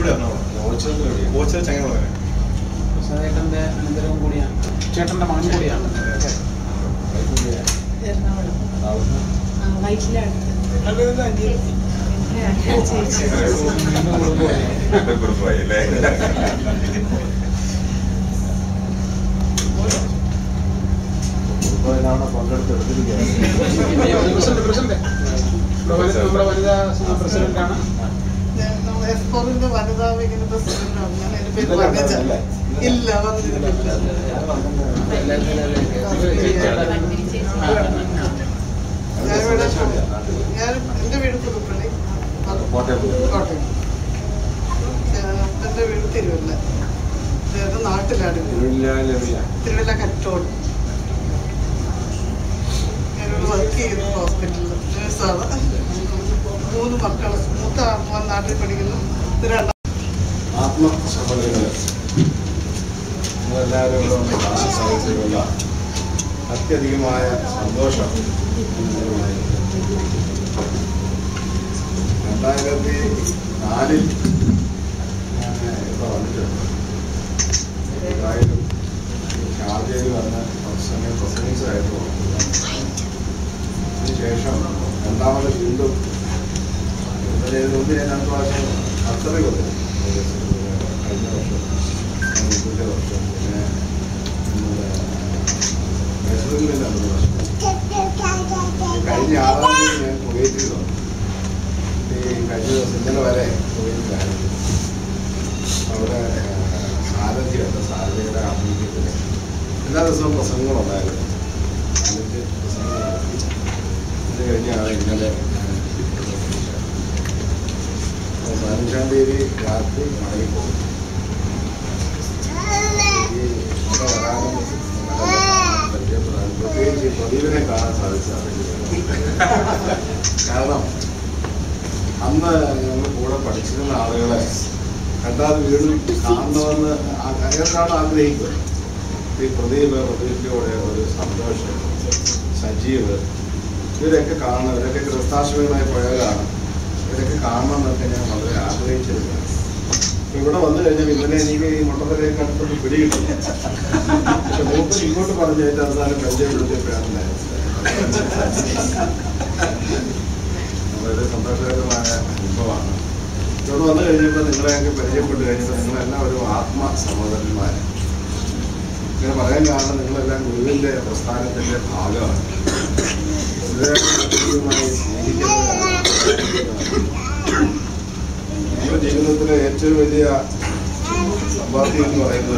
ഇവിടെ എറണാകുളം ഓച്ചിറ ചങ്ങനകുളം ചേട്ടന്റെ അനന്തരവും കൂടിയാണ് ചേട്ടന്റെ മകൻ കൂടിയാണ് എറണാകുളം ആ, വയറ്റിലടുത്ത് ചേച്ചി പ്രസിഡന്റ് പ്രസിഡന്റ് നമ്മുടെ വനിതാ സംഘ പ്രസിഡന്റാണ് എസ്പോറിന്റെ വനിതാ വികസന പ്രസിഡന്റാണ് ഞാൻ എന്റെ പേര് പങ്കജ ഇല്ല വന്നിരുന്നില്ല ഞാനിവിടെ ഞാൻ എന്റെ വീട് പുതുപ്പള്ളി കോട്ടയം എന്റെ വീട് തിരുവല്ല എന്റെ നാട്ടിലാണ് തിരുവല്ല കറ്റോട് ഞാനിവിടെ വർക്ക് ചെയ്യുന്നു ഹോസ്പിറ്റലിൽ നേഴ്സാണ് മൂന്ന് മക്കൾ മൂത്ത മോൻ നാട്ടിൽ പഠിക്കുന്നു ഇത് രണ്ടാം ആത്മസമ്മതങ്ങള് നിങ്ങളെല്ലാവരും ഇവിടെ വന്ന് കാണാൻ സാധിച്ചതിലുള്ള അത്യധികമായ സന്തോഷം രണ്ടായിരത്തി നാലിൽ ഞാൻ ഇവിടെ വന്നിട്ടുണ്ട് ഏതായാലും ഷാർജയിൽ വന്ന് കുറച്ച് സമയം പ്രസംഗിച്ചതായിരുന്നു അതിനുശേഷം രണ്ടാമത് വീണ്ടും ഇവിടെ മുമ്പ് ഞാൻ രണ്ട് പ്രാവശ്യം അത്രയും വന്നു കഴിഞ്ഞ വർഷം മുമ്പത്തെ വർഷം പിന്നെ നമ്മുടെ മൈസൂരിൽ രണ്ട് പ്രാവശ്യം കഴിഞ്ഞ ആറാം തീയതി ഞാൻ കുവൈറ്റിൽ വന്നു ഈ കഴിഞ്ഞ ദിവസം ഇന്നലെ വരെ കുവൈറ്റിലായിരുന്നു അവിടെ സാരഥിയുണ്ട് സാരഥിയുടെ ആഭിമുഖ്യത്തിൽ എല്ലാ ദിവസവും പ്രസംഗങ്ങളുണ്ടായിരുന്നു എന്നിട്ട് പ്രസംഗം നടത്തി ഇത് കഴിഞ്ഞാണ് ഇന്നലെ ഞാൻ പ്രസംഗിച്ചത്. അപ്പോൾ പതിനഞ്ചാം തീയതി രാത്രി മടങ്ങിപ്പോകും ഈ ഇവിടെ വരാനും നിങ്ങളെല്ലാം പരിചയപ്പെടാനും പ്രത്യേകിച്ച് ഈ പ്രദീപിനെ കാണാൻ സാധിച്ചതാണ് കാരണം അന്ന് ഞങ്ങൾ കൂടെ പഠിച്ചിരുന്ന ആളുകളെ കണ്ടാൽ വീണ്ടും കാണണമെന്ന് ആ- ഏതൊരാളും ആഗ്രഹിക്കും ഈ പ്രദീപ് പ്രദീപിലൂടെ ഒരു സന്തോഷം സജീവ് ഇവരൊക്കെ കാണണം ഇവരൊക്കെ ക്രിസ്താശ്രമികളായി പോയവരാണ് ഇവരൊക്കെ കാണണം എന്നൊക്കെ ഞാൻ വളരെ ആഗ്രഹിച്ചിരുന്നു അപ്പൊ ഇവിടെ വന്നു കഴിഞ്ഞാൽ ഇന്നലെ എനിക്ക് ഈ മുട്ടത്തലയൊക്കെ അടുത്തൊന്ന് പിടികിട്ടും പക്ഷെ മൂപ്പർ ഇങ്ങോട്ട് പറഞ്ഞു ഏറ്റവും അവസാനം പരിചയപ്പെടുത്തിയപ്പോഴാണ് വളരെ സന്തോഷകരമായ അനുഭവമാണ് ഇവിടെ വന്നു കഴിഞ്ഞപ്പോൾ നിങ്ങളെയൊക്കെ പരിചയപ്പെട്ട് കഴിഞ്ഞപ്പോൾ നിങ്ങളെല്ലാം ഒരു ആത്മസഹോദരന്മാർ ഇങ്ങനെ പറയാൻ കാരണം നിങ്ങളെല്ലാം ഗുരുവിന്റെ പ്രസ്ഥാനത്തിന്റെ ഭാഗമാണ് ഗുരുവിനെ ഗുരുവുമായി സ്നേഹിക്കുന്നവരാണ് നമ്മുടെ ജീവിതത്തിലെ ഏറ്റവും വലിയ സമ്പാദ്യം എന്ന് പറയുന്നത്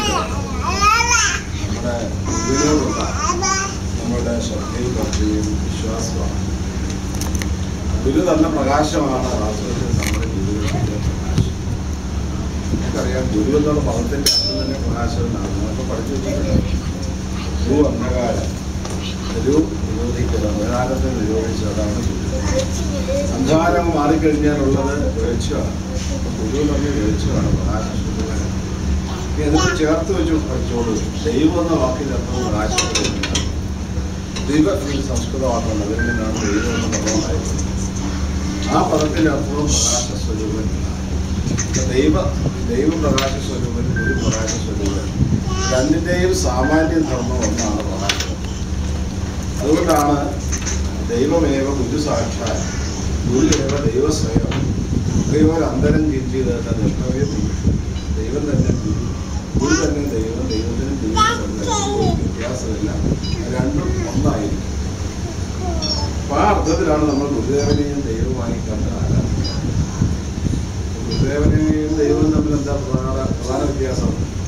നമ്മുടെ ഗുരുവിനോടുള്ള നമ്മുടെ ശ്രദ്ധയും ഭക്തിയും വിശ്വാസമാണ് ഗുരു നല്ല പ്രകാശമാണ് വാസ്തവത്തിൽ നമ്മുടെ ജീവിതത്തിന്റെ പ്രകാശം നമുക്കറിയാം ഗുരു എന്നുള്ള പദത്തിന്റെ അർത്ഥം തന്നെ പ്രകാശം എന്നാണ് നമ്മളൊക്കെ പഠിച്ചു വെച്ചിട്ടുണ്ട് ഗുരു അന്ധകാരം ഗുരു നിരോധിക്കുക അന്ധകാരത്തെ നിരോധിച്ചതാണ് ഗുരു അന്ധകാരം മാറിക്കഴിഞ്ഞാലുള്ളത് വെളിച്ചമാണ് അപ്പൊ ഗുരു തന്നെ വെളിച്ചമാണ് പ്രകാശം എന്നിട്ട് ചേർത്ത് വെച്ച് പഠിച്ചോളൂ ദൈവം എന്ന വാക്കിന്റെ അർത്ഥം പ്രകാശപ്പെടുന്നില്ല ദൈവ എന്നത് സംസ്കൃതമാക്കണം അതിൽ നിന്നാണ് ദൈവം എന്ന പദമായത് ആ പദത്തിന്റെ അർത്ഥവും പ്രകാശ സ്വരൂപൻ എന്നാണ്. ദൈവ ദൈവ പ്രകാശ സ്വരൂപൻ ഗുരു പ്രകാശ സ്വരൂപൻ രണ്ടിന്റെയും സാമാന്യ ധർമ്മം ഒന്നാണ് പ്രകാശം അതുകൊണ്ടാണ് ദൈവമേവ ഗുരു സാക്ഷാൽ ഗുരുവേവ ദൈവസ്വയം ദൈവം അന്തരം കിഞ്ചിത് നിർഭവ്യം ദൈവം തന്നെ ഗുരു ഗുരു തന്നെ ദൈവം ദൈവത്തിനും ദൈവം വ്യത്യാസമില്ല രണ്ടും ഒന്നായിരിക്കും അപ്പൊ ആ അർത്ഥത്തിലാണ് നമ്മൾ ഗുരുദേവനെയും ദൈവമായി കണ്ട് ആരാധിക്കുന്നത് ഗുരുദേവനെയും ദൈവവും തമ്മിൽ എന്താ പ്രധാന പ്രധാന വ്യത്യാസം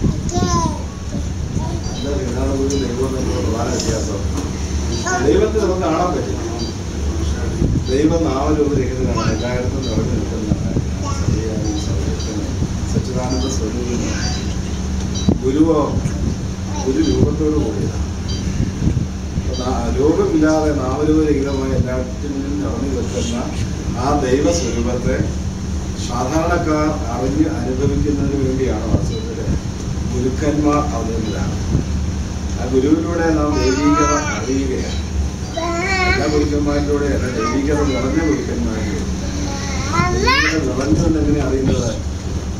എന്താ വിജ്ഞാന ഗുരു ദൈവവും തമ്മിലുള്ള പ്രധാന വ്യത്യാസം ദൈവത്തെ നമുക്ക് കാണാൻ പറ്റില്ല ദൈവം നാമരൂപരഹിതനാണ് എല്ലായിടത്തും നിറഞ്ഞു നിൽക്കുന്നതാണ് സരിയായി സർവ്വജ്ഞനും സച്ചിദാനന്ദ സ്വരൂപനും ഗുരുവോ ഒരു രൂപത്തോടു കൂടിയതാണ് അപ്പൊ നാ- രൂപമില്ലാതെ നാമരൂപരഹിതമായ എല്ലാറ്റിനും നിറഞ്ഞു നിൽക്കുന്ന ആ ദൈവ സ്വരൂപത്തെ സാധാരണക്കാർ അറിഞ്ഞ് അനുഭവിക്കുന്നതിന് വേണ്ടിയാണ് വാസ്തവത്തില് ഗുരുക്കന്മാർ അവതരിതാണ് ആ ഗുരുവിലൂടെ നാം ദൈവീകത അറിയുകയാണ് എല്ലാ ഗുരുക്കന്മാരിലൂടെ അല്ല ദൈവികത നിറഞ്ഞ ഗുരുക്കന്മാരിലൂടെ ദൈവികത നിറഞ്ഞതെന്ന് എങ്ങനെ അറിയുന്നത്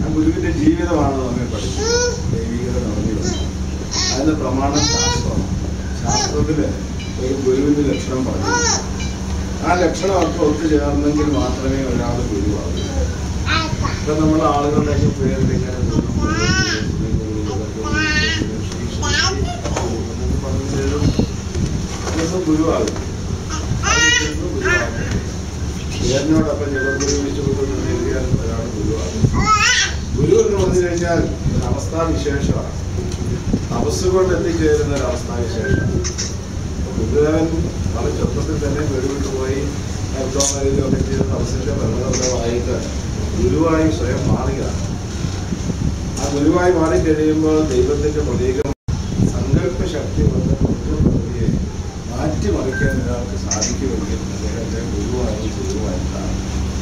ഗുരുവിന്റെ ജീവിതമാണ് നമ്മെ പഠിക്കുന്നത് ദൈവികത നിറഞ്ഞത് അതിന്റെ പ്രമാണം ശാസ്ത്രമാണ് ശാസ്ത്രത്തില് ഒരു ഗുരുവിന്റെ ലക്ഷണം പറഞ്ഞു ആ ലക്ഷണം അവർക്ക് ഒത്തുചേർന്നെങ്കിൽ മാത്രമേ ഒരാൾ ഗുരുവാകൂ ഇപ്പൊ നമ്മൾ ആളുകളുടെ ഒക്കെ പേരിൽ ഇങ്ങനെ ഗുരു, ഗുരു, ഗുരു, ഗുരു, ഗുരു, ഗുരു, ശ്രീ, ശ്രീ, എന്നൊക്കെ പറഞ്ഞ് എഴുതും. ഇതൊന്നും ഗുരുവാകും അത് ഇതൊന്നും ഗുരുവാകും പേരിനോടൊപ്പം ജഗദ്ഗുരു വിശ്വഗുരു എഴുതിയാൽ ഒരാൾ ഗുരുവാകും ഗുരു എന്ന് പറഞ്ഞു കഴിഞ്ഞാൽ ഒരു അവസ്ഥാവിശേഷമാണ് തപസ് കൊണ്ട് എത്തിച്ചേരുന്ന ഒരു അവസ്ഥാവിശേഷമാണ് ഗുരുദേവൻ വളരെ ചെറുപ്പത്തിൽ തന്നെ വെടിവിട്ട് പോയി ഒക്കെ ചെയ്ത് തപസ്സിന്റെ ബന്ധമായിട്ട് ഗുരുവായി സ്വയം മാറുകയാണ് ആ ഗുരുവായി മാറിക്കഴിയുമ്പോൾ ദൈവത്തിന്റെ പ്രതീകം സങ്കല്പ ശക്തി കൊണ്ട് പ്രകൃതിയെ മാറ്റിമറിക്കാൻ ഒരാൾക്ക് സാധിക്കുമെങ്കിൽ അദ്ദേഹത്തെ ഗുരുവായി ഗുരുവായി കാണും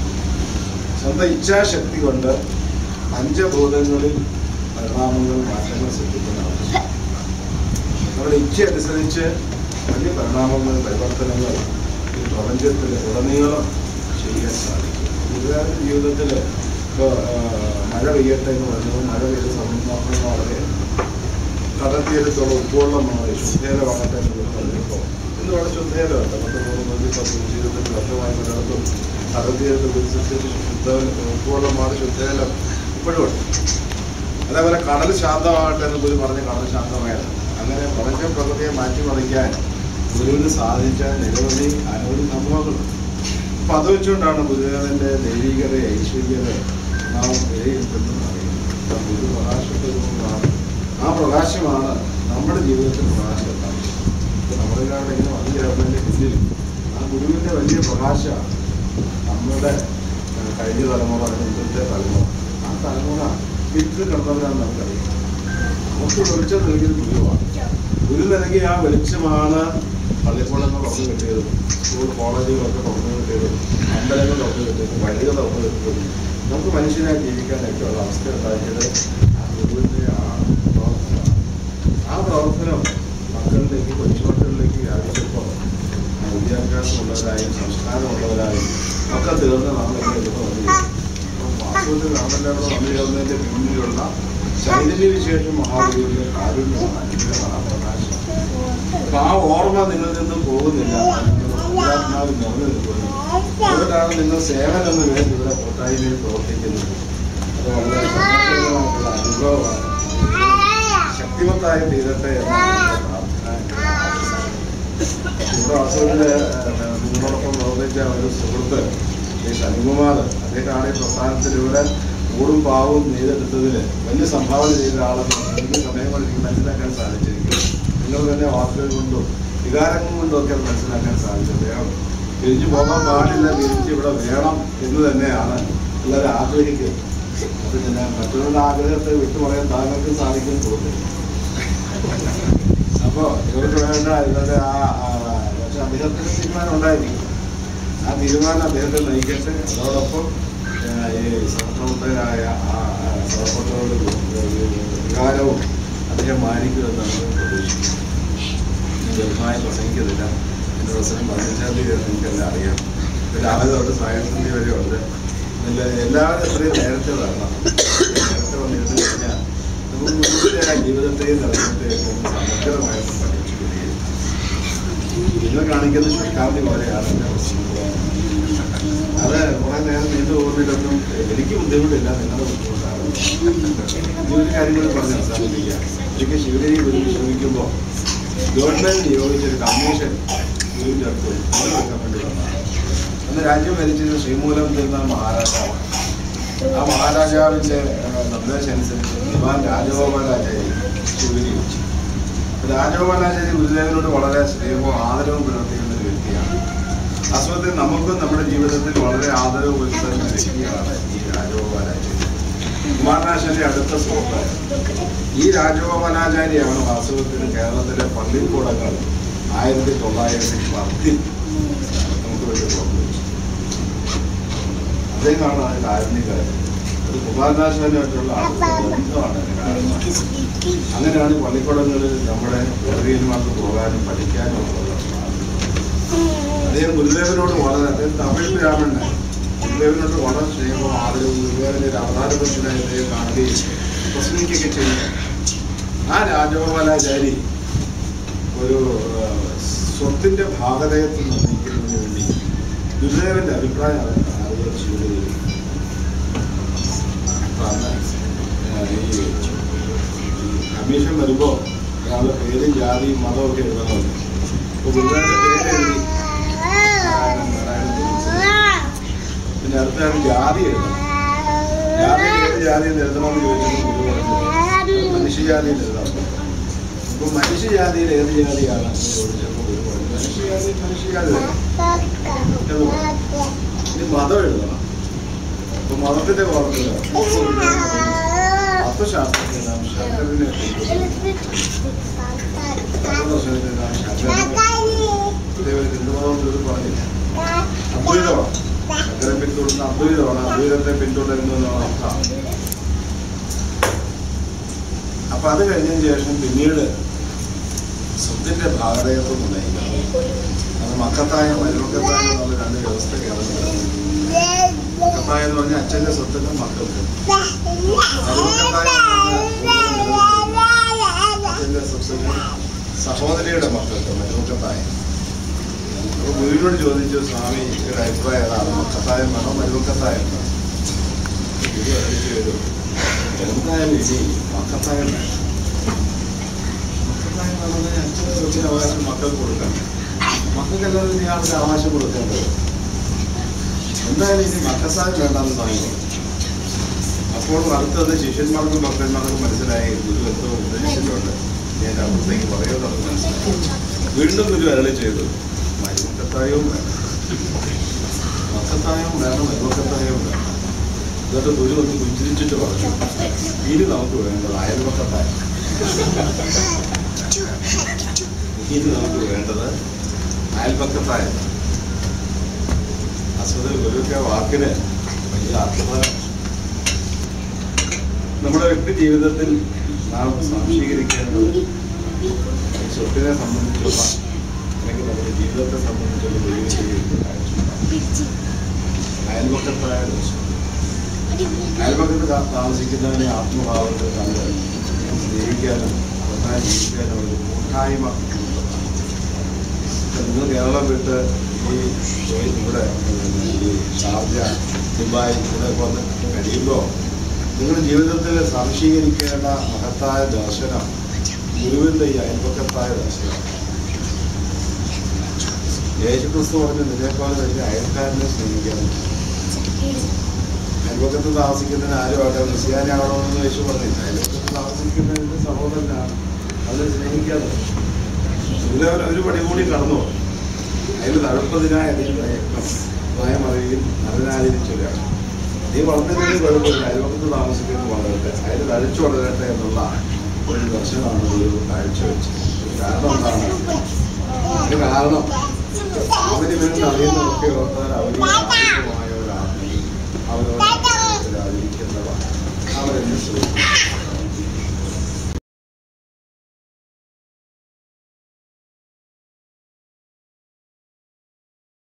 സ്വന്തം ഇച്ഛാശക്തി കൊണ്ട് പഞ്ചഭൂതങ്ങളിൽ പരിണാമങ്ങൾ മാറ്റങ്ങൾ സൃഷ്ടിക്കുന്ന ആവശ്യം നമ്മുടെ ഇച്ഛ അനുസരിച്ച് വലിയ പരിണാമങ്ങൾ പരിവർത്തനങ്ങൾ ഈ പ്രപഞ്ചത്തിൽ ഉടനീളം ചെയ്യാൻ സാധിക്കും ഗുരുവായൂർ ജീവിതത്തിൽ ഇപ്പോൾ മഴ പെയ്യട്ടെ എന്ന് പറഞ്ഞു മഴ പെയ്ത സമയം വളരെ കടൽ തീരത്തുള്ള ഉപ്പുവെള്ളമാണ് ശുദ്ധേലമാകട്ടെ എന്ന് പറഞ്ഞപ്പോൾ ഇന്ന് വളരെ ശുദ്ധേലമല്ല പത്ത് മൂന്ന് നൂറ്റി പത്ത് ജീവിതത്തിൽ വർഷമായി പലയിടത്തും കടൽ തീരത്ത് വികസിച്ച് ശുദ്ധ ഉപ്പുവെള്ളമാണ് ശുദ്ധേലം ഇപ്പോഴും ഉണ്ട് അതേപോലെ കടൽ ശാന്തമാകട്ടെ എന്ന് ഗുരു പറഞ്ഞ് കടൽ ശാന്തമായത് അങ്ങനെ പ്രപഞ്ച പ്രകൃതിയെ മാറ്റിമറിക്കാൻ ഗുരുവിന് സാധിച്ച നിരവധി അനവധി സംഭവങ്ങളുണ്ട് അപ്പൊ അത് വെച്ചുകൊണ്ടാണ് ഗുരുദേവന്റെ ദൈവികത ഐശ്വര്യത നാം വിലയിരുത്തുന്നത് അറിയുന്നത് അപ്പൊ ഗുരു പ്രകാശപ്പെടുന്നതാണ് ആ പ്രകാശമാണ് നമ്മുടെ ജീവിതത്തിൽ പ്രകാശം ഇപ്പൊ നമ്മളെല്ലാവരും ഇങ്ങനെ വന്നു ചേർന്നതിന്റെ പിന്നിൽ ആ ഗുരുവിന്റെ വലിയ പ്രകാശമാണ് നമ്മുടെ ഏഹ്, കഴിഞ്ഞ തലമുറ അല്ലെങ്കിൽ ഇന്നത്തെ തലമുറ ആ തലമുറ വിട്ട് കിടന്നവരാണ് നമുക്കറിയാം നമുക്ക് വെളിച്ചം നൽകിയത് ഗുരുവാണ് ഗുരു നൽകിയ ആ വെളിച്ചമാണ് പള്ളിക്കൂടങ്ങൾ തുറന്നു കിട്ടിയതും സ്കൂൾ കോളേജുകളൊക്കെ തുറന്നു കിട്ടിയതും അമ്പലങ്ങൾ തുറന്നു കിട്ടിയതും വഴികൾ തുറന്നു കിട്ടിയതും നമുക്ക് മനുഷ്യനായി ജീവിക്കാനൊക്കെ ഉള്ള അവസ്ഥ ഉണ്ടാക്കിയത് ആ ഗുരുവിന്റെ ആ പ്രവർത്തനമാണ് ആ പ്രവർത്തനം മക്കളിലേക്ക് കൊച്ചുമക്കളിലേക്ക് വ്യാപിച്ചപ്പോൾ ആ വിദ്യാഭ്യാസമുള്ളവരായും സംസ്കാരമുള്ളവരായും ഒക്കെ തീർന്ന് നാം എന്നെ എടുത്ത് വന്നിരിക്കും അപ്പം വാസ്തവത്തിൽ നാമെല്ലാം കൂടെ വന്നു ചേർന്നതിന്റെ പിന്നിലുള്ള ചൈതന്യ വിശേഷം മഹാഗുരുവിന്റെ കാരുണ്യമാണ് അനുഗ്രഹമാണ് പ്രകാശം അപ്പൊ ആ ഓർമ്മ നിങ്ങളിൽ നിന്നും പോകുന്നില്ല ആത്മാവിൽ നിറഞ്ഞു നിൽക്കുന്നു അതുകൊണ്ടാണ് നിങ്ങൾ സേവനം എന്ന പേരിൽ ഇവിടെ കൂട്ടായ്മയിൽ പ്രവർത്തിക്കുന്നത് അത് വളരെ സന്തോഷകരമായിട്ടുള്ള അനുഭവമാണ് ശക്തിമത്തായി തീരട്ടെ എന്നാണ് എൻ്റെ പ്രാർത്ഥന ഇവിടെ വാസ്തവത്തില് നിങ്ങളോടൊപ്പം പ്രവർത്തിച്ച ഒരു സുഹൃത്ത് ഈ ശനികുമാർ അദ്ദേഹമാണ് ഈ പ്രസ്ഥാനത്തിലൂടെ ഊടും പാവും നെയ്തെടുത്തതിൽ വലിയ സംഭാവന ചെയ്ത ആളെന്ന് എനിക്ക് സമയം കൊണ്ട് എനിക്ക് മനസ്സിലാക്കാൻ സാധിച്ചിരിക്കും നിങ്ങൾ തന്നെ വാക്കുകൾ കൊണ്ടും വികാരങ്ങൾ കൊണ്ടും ഒക്കെ അത് മനസ്സിലാക്കാൻ സാധിച്ചത് അദ്ദേഹം തിരിച്ചു പോകാൻ പാടില്ല തിരിച്ച് ഇവിടെ വേണം എന്ന് തന്നെയാണ് എല്ലാവരും ആഗ്രഹിക്കുന്നത് അത് പിന്നെ മറ്റുള്ളവരുടെ ആഗ്രഹത്തെ വിട്ടുപറയാൻ താങ്കൾക്ക് സാധിക്കും തോന്നുന്നു അപ്പോ ഇവർക്ക് വേണ്ട ഇവരുടെ ആ ആ, പക്ഷെ അദ്ദേഹത്തിന് തീരുമാനം ഉണ്ടായിരിക്കും ആ തീരുമാനം അദ്ദേഹത്തെ നയിക്കട്ടെ അതോടൊപ്പം ആ, ഈ സഹപ്രവർത്തകരായ ആ ആ, സഹപ്രവർത്തകരുടെ വികാരവും അദ്ദേഹം മാനിക്കുമെന്നാണ് പ്രതീക്ഷിക്കുന്നത് ഞാൻ ദീർഘമായി പ്രസംഗിക്കുന്നില്ല എൻ്റെ പ്രസംഗം പതിനഞ്ചാം തീയതി നിങ്ങൾക്കെല്ലാം അറിയാം ഇത് രാവിലെ തൊട്ട് സായന്ത്രി വരെ ഉണ്ട് ഇതിൽ എല്ലാവരും എത്രയും നേരത്തെ വരണം നേരത്തെ വന്നിരുന്നു കഴിഞ്ഞാൽ നമുക്ക് മുൻപിലെ ആ ജീവിതത്തെയും നിറഞ്ഞത്തെയും ഒന്ന് സമഗ്രമായിട്ട് പഠിച്ചു വരികയും നിങ്ങൾ കാണിക്കുന്ന ശുഷ്കാന്തി പോലെയാണ് എൻ്റെ പ്രസംഗം അത് കുറെ നേരം നീണ്ടു പോകുന്നതിലൊന്നും എനിക്ക് ബുദ്ധിമുട്ടില്ല നിങ്ങളുടെ ബുദ്ധിമുട്ടാണ് ഈ ഒരു കാര്യം കൂടി പറഞ്ഞ് അവസാനിപ്പിക്കാം എനിക്ക് ശിവഗിരി ഗുരു ശ്രമിക്കുമ്പോൾ ഗവൺമെന്റ് നിയോഗിച്ചൊരു കമ്മീഷൻ ഗുരുവിൻ്റെ അടുത്ത് വെക്കാൻ വേണ്ടി വന്നതാണ് അന്ന് രാജ്യം ഭരിച്ചത് ശ്രീമൂലം തിരുനാൾ മഹാരാജാവാണ് ആ മഹാരാജാവിന്റെ ഏഹ്, നിർദ്ദേശം അനുസരിച്ച് ദിവാൻ രാജഗോപാലാചാരി ശിവഗിരി വെച്ചു രാജഗോപാലാചാരി ഗുരുദേവനോട് വളരെ സ്നേഹവും ആദരവും പുലർത്തിയിരുന്ന ഒരു വ്യക്തിയാണ് വാസ്തവത്തിൽ നമുക്കും നമ്മുടെ ജീവിതത്തിൽ വളരെ ആദരവ് പുലർത്തുന്ന ഒരു വ്യക്തിയാണ് ഈ രാജഗോപാലാചാരി കുമാരനാശാന്റെ അടുത്ത സുഹൃത്തായിരുന്നു ഈ രാജഗോപാലാചാര്യാണ് വാസ്തവത്തിൽ കേരളത്തിലെ പള്ളിക്കൂടങ്ങൾ ആയിരത്തി തൊള്ളായിരത്തി പത്തിൽ നമുക്ക് വേണ്ടി തുറന്നു വെച്ചത് അദ്ദേഹമാണ് അതിന് കാരുണ്യക്കാരൻ അത് കുമാരനാശാനുമായിട്ടുള്ള അടുത്ത ബന്ധമാണ് അതിന് കാരണം അങ്ങനെയാണ് ഈ പള്ളിക്കൂടങ്ങളിൽ നമ്മുടെ പൂർവീകന്മാർക്ക് പോകാനും പഠിക്കാനും ഉള്ളത് അദ്ദേഹം ഗുരുദേവനോട് വളരെ അദ്ദേഹം തമിഴ് ബ്രാഹ്മണനാണ് ഗുരുദേവനോട് വളരെ സ്നേഹവും ആദരവും ഗുരുദേവനെ ഒരു അവതാര പുരുഷനായി അദ്ദേഹം കാണുകയും പ്രസംഗിക്കുകയൊക്കെ ചെയ്യുന്നു ആ രാജഗോപാലാചാരി ഒരു ആ, സ്വത്തിന്റെ ഭാഗതയത്തിൽ നിർണ്ണയിക്കുന്നതിന് വേണ്ടി ഗുരുദേവന്റെ അഭിപ്രായം അറിയാൻ ചെയ്യുന്നത് അപ്പൊ അന്ന് ആ, ഈ കമ്മീഷൻ വരുമ്പോൾ ഒരാളുടെ പേരും ജാതിയും മതവും ഒക്കെ എഴുതണമല്ലോ അപ്പോൾ ഗുരുദേവന്റെ പേര് എഴുതി നാരായണൻ, നാരായണൻ ജനിച്ചത്. പിന്നെ അടുത്താണ് ജാതി എഴുതണം ജാതി ഏത് ജാതിയിൽ എഴുതണമെന്ന് ചോദിച്ചപ്പോൾ ഗുരു പറഞ്ഞു മനുഷ്യജാതിയിൽ എഴുതാം അപ്പൊ മനുഷ്യജാതിയിൽ ഏത് ജാതിയാണ് എന്ന് ചോദിച്ചപ്പോൾ ഗുരു പറഞ്ഞു മനുഷ്യജാതി മനുഷ്യജാതി തന്നെ." എന്ന് പറഞ്ഞു. ഇനി മതം എഴുതണം അപ്പൊ മതത്തിന്റെ കോളത്തിൽ തത്വശാസ്ത്രത്തിൽ നാം ശങ്കരനെ തത്വദർശനത്തിൽ നാം ശങ്കരനെ ഇതേവരെ ഹിന്ദുമതം ഒരു പറഞ്ഞില്ല അദ്വൈതമാണ് ശങ്കരൻ പിന്തുടരുന്ന അദ്വൈതമാണ് അദ്വൈതത്തെ പിന്തുടരുന്നു എന്നാണ് അർത്ഥം അപ്പൊ അത് കഴിഞ്ഞതിന് ശേഷം പിന്നീട് സ്വത്തിന്റെ ഭാഗതയത്വം നയിക്കണം അത് മക്കത്തായ മരുമക്കത്തായ എന്നുള്ള രണ്ട് വ്യവസ്ഥയ്ക്കാണ് മക്കത്തായ എന്ന് പറഞ്ഞാൽ അച്ഛന്റെ സ്വത്തിന് മക്കൾക്ക് മരുമക്കത്തായ അച്ഛന്റെ സ്വത്തിന് സഹോദരിയുടെ മക്കൾക്ക് മരുമക്കത്തായ അപ്പൊ ഗുരുവിനോട് ചോദിച്ചു സ്വാമി ഒരു അഭിപ്രായം ഏതാണ് മക്കത്തായം വേണോ മരുമക്കത്തായം വേണോ ഗുരു അറിയിച്ചു വരും എന്തായാലും ഇനി മക്കത്തായം വേണം മക്കത്തായം വേണമെന്ന് അച്ഛൻ്റെ സ്വത്തിന് അവകാശം മക്കൾക്ക് കൊടുക്കണം മക്കൾക്ക് എല്ലാവരും ഇയാളുടെ അവകാശം കൊടുക്കേണ്ടത് എന്തായാലും ഇനി മക്കത്തായം വേണ്ടെന്ന് വാങ്ങിക്കും അപ്പോൾ അടുത്തത് ശിഷ്യന്മാർക്കും ഭക്തന്മാർക്കും മനസ്സിലായി ഗുരു എന്തോ ഉപദേശിച്ചിട്ടുണ്ട് ഞാൻ അവിടത്തേക്ക് പറയുമെന്നത് മനസ്സിലായി വീണ്ടും ഗുരു അരളി ചെയ്തു മരുമക്കത്തായവും വേണം മക്കത്തായവും വേണം മരുമക്കത്തായവും വേണം എന്നിട്ട് ഗുരു ഒന്ന് പുഞ്ചിരിച്ചിട്ട് പറഞ്ഞു ഇനി നമുക്ക് വേണ്ടത് അയൽവക്കത്തായം ഇനി നമുക്ക് വേണ്ടത് അയൽപക്കത്തായം അസുഖ ഗുരുക്കെ വാക്കിന് വലിയ അർത്ഥമാണ് നമ്മുടെ വ്യക്തി ജീവിതത്തിൽ നാം സ്വാംശീകരിക്കേണ്ടത് ഈ സ്വത്തിനെ സംബന്ധിച്ചുള്ള അല്ലെങ്കിൽ നമ്മുടെ ജീവിതത്തെ സംബന്ധിച്ചുള്ള ദൈവം ചെയ്യുന്ന കാഴ്ചപ്പാട്. അയൽപക്കത്തായ ദോഷം അയൽപക്കത്ത് താ- താമസിക്കുന്നവനെ ആത്മഭാവത്തിൽ കണ്ട് സ്നേഹിക്കാനും ഒന്നായി ജീവിക്കാനും ഒരു കൂട്ടായ്മ ഉള്ളതാണ്. ഇപ്പൊ നിങ്ങൾ കേരളം വിട്ട് ഈ ഈ ഇവിടെ ഉം, ഈ ഷാർജ ദുബായ് ഇവിടെ വന്ന് കഴിയുമ്പോൾ നിങ്ങളുടെ ജീവിതത്തിൽ സംശീകരിക്കേണ്ട മഹത്തായ ദർശനം ഗുരുവിൻ്റെ ഈ അയൽപക്കത്തായ ദർശനം യേശുക്രിസ്തു പറഞ്ഞ നിന്നെപ്പോലെ തന്നെ അയൽക്കാരനെ സ്നേഹിക്കാൻ അയൽപക്കത്ത് താമസിക്കുന്നതിന് ആരും ആട്ടെ ക്രിസ്ത്യാനിയാകണമെന്ന് യേശു പറഞ്ഞില്ല അയൽപക്കത്ത് താമസിക്കുന്നതിന് സഹോദരനാണ് അതിനെ സ്നേഹിക്കാതെ ഇതിലെ ഒരു പടി കൂടി കടന്നു അതിൽ തഴുപ്പതിനായി അതിൽ പ്രയത്നം ഭയമറിയും നരനാരിയും ചൊല്ലാണ് നീ വളർന്നതിന് കുഴപ്പമില്ല അയൽപക്കത്ത് താമസിക്കുന്നത് വളരട്ടെ അതിൽ തഴച്ചു വളരട്ടെ എന്നുള്ള ഒരു ദർശനമാണ് ഒരു കാഴ്ചവെച്ചത് കാരണം എന്താണ് ഒരു കാരണം അവര് വീണ്ടും അറിയുന്നതൊക്കെ ഓർത്താൽ അവർ ആത്മീയമായ ഒരു ആത്മീയ അവരോട്